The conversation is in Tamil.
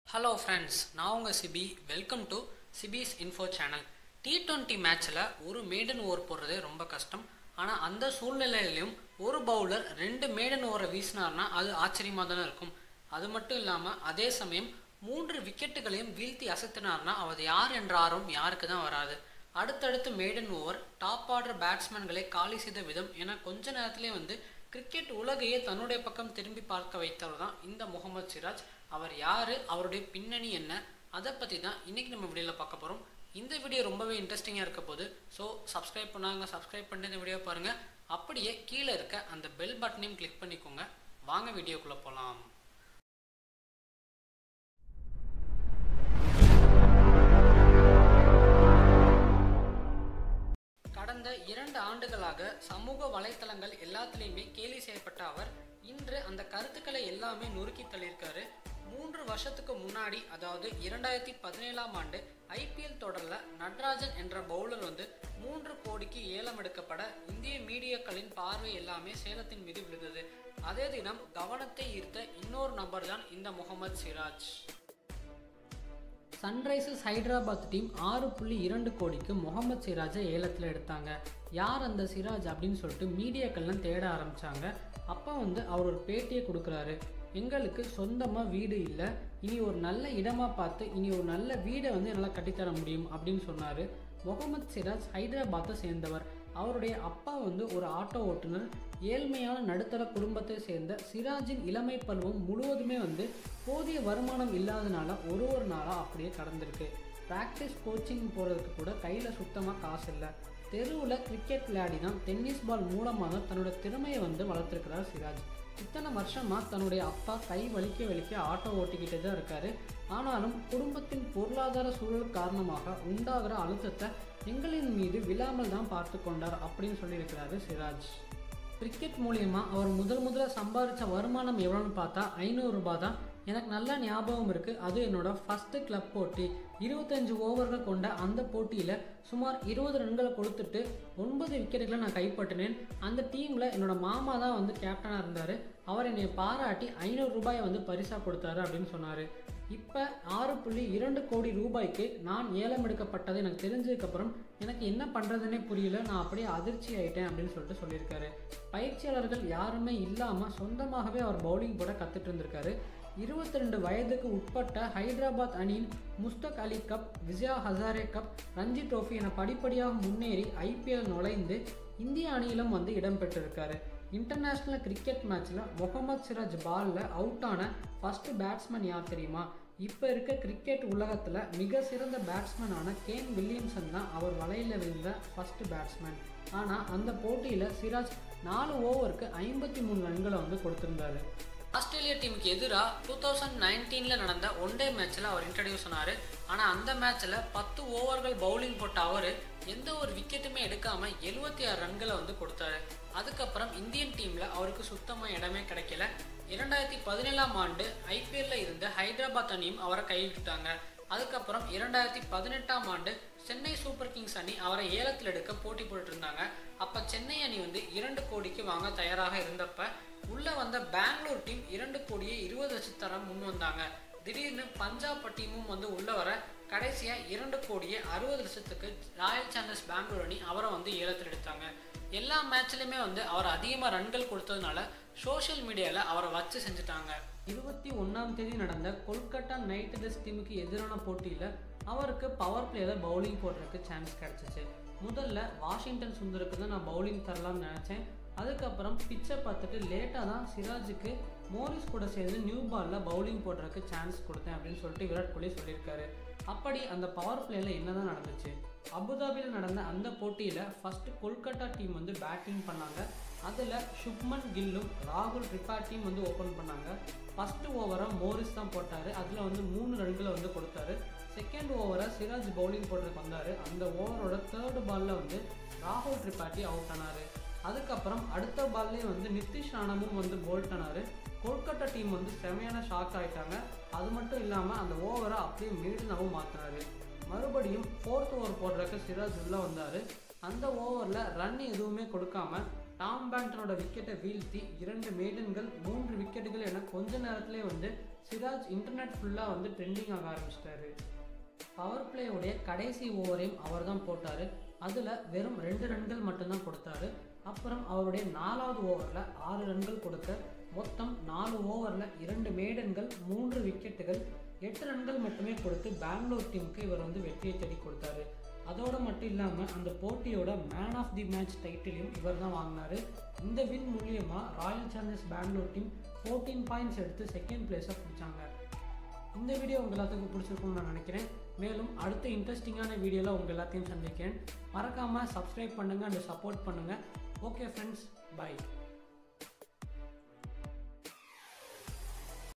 ஹலோ ஃப்ரெண்ட்ஸ் நான் உங்கள் CB welcome to CB's info channel T twenty மேட்ச்சில் ஒரு மேடன் ஓவர் போடுறதே ரொம்ப கஷ்டம் ஆனால் அந்த சூழ்நிலையிலையும் ஒரு பவுலர் ரெண்டு மேடன் ஓவரை வீசினார்னா அது ஆச்சரியமாக தானே இருக்கும் அது மட்டும் இல்லாமல் அதே சமயம் மூன்று விக்கெட்டுகளையும் வீழ்த்தி அசத்தினார்னா அவர் யார் என்ற ஆர்வம் யாருக்கு தான் வராது அடுத்தடுத்து மேடன் ஓவர் டாப் ஆர்டர் பேட்ஸ்மேன்களை காலி செய்த விதம் என கொஞ்ச நேரத்திலே வந்து கிரிக்கெட் உலகையே தன்னுடைய பக்கம் திரும்பி பார்க்க வைத்தவர் தான் இந்த முகமது சிராஜ் அவர் யார் அவருடைய பின்னணி என்ன அதை பற்றி தான் இன்றைக்கி நம்ம வீடியோவில் பார்க்க போகிறோம் இந்த வீடியோ ரொம்பவே இன்ட்ரெஸ்டிங்காக இருக்க போது ஸோ சப்ஸ்கிரைப் பண்ணாங்க சப்ஸ்கிரைப் பண்ணிட்டு இந்த வீடியோ பாருங்கள் அப்படியே கீழே இருக்க அந்த பெல் பட்டனையும் கிளிக் பண்ணிக்கோங்க வாங்க வீடியோக்குள்ளே போகலாம் கடந்த இரண்டு ஆண்டுகளாக சமூக வலைத்தளங்கள் எல்லாத்துலேயுமே கேலி செய்யப்பட்ட அவர் இன்று அந்த கருத்துக்களை எல்லாமே நொறுக்கி தள்ளியிருக்காரு மூன்று வருஷத்துக்கு முன்னாடி அதாவது இரண்டாயிரத்தி பதினேழாம் ஆண்டு ஐபிஎல் தொடரில் நட்ராஜன் என்ற பவுலர் வந்து மூன்று கோடிக்கு ஏலம் எடுக்கப்பட இந்திய மீடியாக்களின் பார்வை எல்லாமே சேலத்தின் மீது விழுந்தது அதே தினம் கவனத்தை ஈர்த்த இன்னொரு நபர் தான் இந்த முகமது சிராஜ் சன்ரைசர்ஸ் ஹைதராபாத் டீம் ஆறு புள்ளி இரண்டு கோடிக்கு முகமது சிராஜை ஏலத்தில் எடுத்தாங்க யார் அந்த சிராஜ் அப்படின்னு சொல்லிட்டு மீடியாக்கள்லாம் தேட ஆரம்பித்தாங்க அப்போ வந்து அவர் ஒரு பேட்டியை கொடுக்குறாரு எங்களுக்கு சொந்தமாக வீடு இல்லை இனி ஒரு நல்ல இடமாக பார்த்து இனி ஒரு நல்ல வீடை வந்து என்னால் கட்டித்தர முடியும் அப்படின்னு சொன்னார் முகமது சிராஜ் ஹைதராபாத்தை சேர்ந்தவர் அவருடைய அப்பா வந்து ஒரு ஆட்டோ ஓட்டுநர் ஏழ்மையான நடுத்தர குடும்பத்தை சேர்ந்த சிராஜின் இளமை பருவம் முழுவதுமே வந்து போதிய வருமானம் இல்லாதனால ஒரு ஒரு நாளாக அப்படியே கடந்திருக்கு ப்ராக்டிஸ் கோச்சிங் போகிறதுக்கு கூட கையில் சுத்தமாக காசு இல்லை தெருவில் கிரிக்கெட் விளையாடி தான் டென்னிஸ் பால் மூலமாக தான் தன்னோட திறமையை வந்து வளர்த்துருக்கிறார் சிராஜ் இத்தனை வருஷமாக தன்னுடைய அப்பா கை வலிக்க வலிக்க ஆட்டோ ஓட்டிக்கிட்டு தான் இருக்காரு ஆனாலும் குடும்பத்தின் பொருளாதார சூழல் காரணமாக உண்டாகிற அழுத்தத்தை எங்களின் மீது விழாமல் தான் பார்த்து கொண்டார் அப்படின்னு சொல்லியிருக்கிறாரு சிராஜ் கிரிக்கெட் மூலியமாக அவர் முதல் முதல்ல சம்பாதிச்ச வருமானம் எவ்வளோன்னு பார்த்தா ஐநூறுரூபா தான் எனக்கு நல்ல ஞாபகம் இருக்குது அது என்னோட ஃபஸ்ட்டு கிளப் போட்டி இருபத்தஞ்சு ஓவர்கள் கொண்ட அந்த போட்டியில் சுமார் இருபது ரன்களை கொடுத்துட்டு ஒன்பது விக்கெட்டுகளை நான் கைப்பற்றினேன் அந்த டீமில் என்னோட மாமா தான் வந்து கேப்டனாக இருந்தார் அவர் என்னை பாராட்டி ஐநூறு ரூபாயை வந்து பரிசாக கொடுத்தாரு அப்படின்னு சொன்னார் இப்போ ஆறு புள்ளி இரண்டு கோடி ரூபாய்க்கு நான் ஏலம் எடுக்கப்பட்டது எனக்கு தெரிஞ்சதுக்கப்புறம் எனக்கு என்ன பண்ணுறதுனே புரியல நான் அப்படியே அதிர்ச்சி ஆயிட்டேன் அப்படின்னு சொல்லிட்டு சொல்லியிருக்காரு பயிற்சியாளர்கள் யாருமே இல்லாமல் சொந்தமாகவே அவர் பவுலிங் போட கற்றுட்டு இருந்திருக்காரு இருபத்தி ரெண்டு வயதுக்கு உட்பட்ட ஹைதராபாத் அணியின் Mushtaq Ali cup Vijay Hazare cup Ranji trophy என படிப்படியாக முன்னேறி ஐபிஎல் நுழைந்து இந்திய அணியிலும் வந்து இடம்பெற்றிருக்காரு இன்டர்நேஷ்னல் கிரிக்கெட் மேட்ச்சில் முகமது சிராஜ் பாலில் அவுட் ஆன ஃபஸ்ட்டு பேட்ஸ்மேன் யார் தெரியுமா இப்போ இருக்க கிரிக்கெட் உலகத்தில் மிக சிறந்த பேட்ஸ்மேனான கேன் வில்லியம்சன் தான் அவர் வலையில் விழுந்த ஃபஸ்ட்டு பேட்ஸ்மேன் ஆனால் அந்த போட்டியில் சிராஜ் நாலு ஓவருக்கு ஐம்பத்தி மூணு ரன்களை வந்து கொடுத்துருந்தாரு ஆஸ்திரேலியா டீமுக்கு எதிராக டூ தௌசண்ட் நைன்டீனில் நடந்த ஒன் டே மேட்ச்சில் அவர் இன்ட்ரடியூஸ் ஆனார் ஆனால் அந்த மேட்ச்சில் பத்து ஓவர்கள் பவுலிங் போட்ட அவர் எந்த ஒரு விக்கெட்டுமே எடுக்காமல் எழுபத்தி ஆறு ரன்களை வந்து கொடுத்தாரு அதுக்கப்புறம் இந்தியன் டீமில் அவருக்கு சுத்தமாக இடமே கிடைக்கல இரண்டாயிரத்தி பதினேழாம் ஆண்டு ஐபிஎல்ல இருந்த ஹைதராபாத் அணியும் அவரை கைவிட்டாங்க அதுக்கப்புறம் இரண்டாயிரத்தி பதினெட்டாம் ஆண்டு சென்னை சூப்பர் கிங்ஸ் அணி அவரை ஏலத்தில் எடுக்க போட்டி போட்டு இருந்தாங்க அப்போ சென்னை அணி வந்து இரண்டு கோடிக்கு வாங்க தயாராக இருந்தப்ப உள்ளே வந்த பெங்களூர் டீம் இரண்டு கோடியே இருபது லட்சம் தர முன் வந்தாங்க திடீர்னு பஞ்சாப் டீமும் வந்து உள்ள வர கடைசியாக இரண்டு கோடியே அறுபது லட்சத்துக்கு ராயல் சேலஞ்சர்ஸ் பெங்களூர் அணி அவரை வந்து ஏலத்தில் எடுத்தாங்க எல்லா மேட்ச்லையுமே வந்து அவர் அதிகமாக ரன்கள் கொடுத்ததுனால சோஷியல் மீடியாவில் அவரை வச்சு செஞ்சுட்டாங்க இருபத்தி ஒன்றாம் தேதி நடந்த கொல்கட்டா நைட் ரைடர்ஸ் டீமுக்கு எதிரான போட்டியில் அவருக்கு பவர் பிளேயில் பவுலிங் போடுறதுக்கு சான்ஸ் கிடச்சிச்சு முதல்ல வாஷிங்டன் சுந்தருக்கு தான் நான் பவுலிங் தரலாம்னு நினச்சேன் அதுக்கப்புறம் பிச்சை பார்த்துட்டு லேட்டாக தான் சிராஜுக்கு மோரிஸ் கூட சேர்ந்து நியூ பாலில் பவுலிங் போடுறதுக்கு சான்ஸ் கொடுத்தேன் அப்படின்னு சொல்லிட்டு விராட் கோலி சொல்லியிருக்காரு அப்படி அந்த பவர் பிளேயில் என்ன தான் நடந்துச்சு அபுதாபியில் நடந்த அந்த போட்டியில் ஃபஸ்ட்டு கொல்கட்டா டீம் வந்து பேட்டிங் பண்ணாங்க அதில் சுப்மன் கில்லும் ராகுல் ட்ரிபாட்டியும் வந்து ஓப்பன் பண்ணாங்க ஃபஸ்ட்டு ஓவரை மோரிஸ் தான் போட்டார் அதில் வந்து மூணு ரன்களை வந்து கொடுத்தாரு செகண்ட் ஓவரை சிராஜ் பவுலிங் போடுறதுக்கு வந்தார் அந்த ஓவரோட தேர்டு பாலில் வந்து ராகுல் ட்ரிபாட்டி அவுட் ஆனார் அதுக்கப்புறம் அடுத்த பால்லே வந்து நிதிஷ் ராணமும் வந்து போல்ட் ஆனார் கொல்கட்டா டீம் வந்து செமையான ஷாக் ஆகிட்டாங்க அது மட்டும் இல்லாமல் அந்த ஓவரை அப்படியே மீடினாவும் மாற்றினாரு மறுபடியும் ஃபோர்த் ஓவர் போடுறதுக்கு சிராஜ் உள்ளே வந்தார் அந்த ஓவரில் ரன் எதுவுமே கொடுக்காம டாம் பேண்டனோட விக்கெட்டை வீழ்த்தி இரண்டு மேடன்கள் மூன்று விக்கெட்டுகள் என கொஞ்ச நேரத்திலே வந்து சிராஜ் இன்டர்நெட் ஃபுல்லாக வந்து ட்ரெண்டிங் ஆக ஆரம்பிச்சிட்டாரு பவர் பிளேயோடைய கடைசி ஓவரையும் அவர் தான் போட்டார் அதில் வெறும் ரெண்டு ரன்கள் மட்டும்தான் கொடுத்தாரு அப்புறம் அவருடைய நாலாவது ஓவரில் ஆறு ரன்கள் கொடுத்த மொத்தம் நாலு ஓவரில் இரண்டு மேடன்கள் மூன்று விக்கெட்டுகள் எட்டு ரன்கள் மட்டுமே கொடுத்து பெங்களூர் டீமுக்கு இவர் வந்து வெற்றியை தேடி கொடுத்தாரு அதோடு மட்டும் இல்லாமல் அந்த போட்டியோட மேன் ஆஃப் தி மேட்ச் டைட்டிலையும் இவர் தான் வாங்கினார் இந்த வின் மூலியமாக Royal Challengers Bangalore team fourteen points எடுத்து செகண்ட் பிளேஸை பிடிச்சாங்க இந்த வீடியோ உங்கள் எல்லாத்துக்கும் பிடிச்சிருக்கும்னு நான் நினைக்கிறேன் மேலும் அடுத்த இன்ட்ரெஸ்டிங்கான வீடியோவில் உங்கள் எல்லாத்தையும் சந்திக்கிறேன் மறக்காமல் சப்ஸ்கிரைப் பண்ணுங்கள் அண்ட் சப்போர்ட் பண்ணுங்கள் ஓகே ஃப்ரெண்ட்ஸ் பை